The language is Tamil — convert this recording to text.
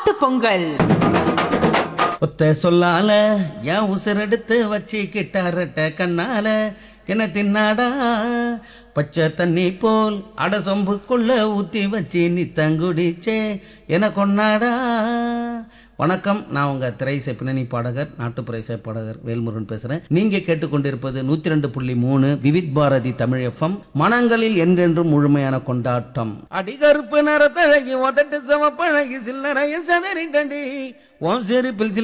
மாட்டுப் பொங்கல் ஒத்த சொல்லால என் உசிரெடுத்து வச்சு கிட்டாரட்ட கண்ணால என்ன தின்னாடா பச்சை தண்ணி போல் அட சொம்புக்குள்ள ஊத்தி வச்சு நித்தங்குடிச்சே என கொண்டாடா வணக்கம் நான் உங்க திரைசை பின்னணி பாடகர் நாட்டுப்புற இசை பாடகர் வேல்முருகன் பேசுறேன் நீங்க கேட்டுக்கொண்டிருப்பது நூத்தி ரெண்டு புள்ளி மூணு விவித் பாரதி தமிழ் எஃப்எம் மனங்களில் என்றென்றும் முழுமையான கொண்டாட்டம் அடிகருப்பு நிறத்தழகி உதட்டு சமப்பழகி சில்லறைய சதறி கண்டி உன் செருப்பில் சில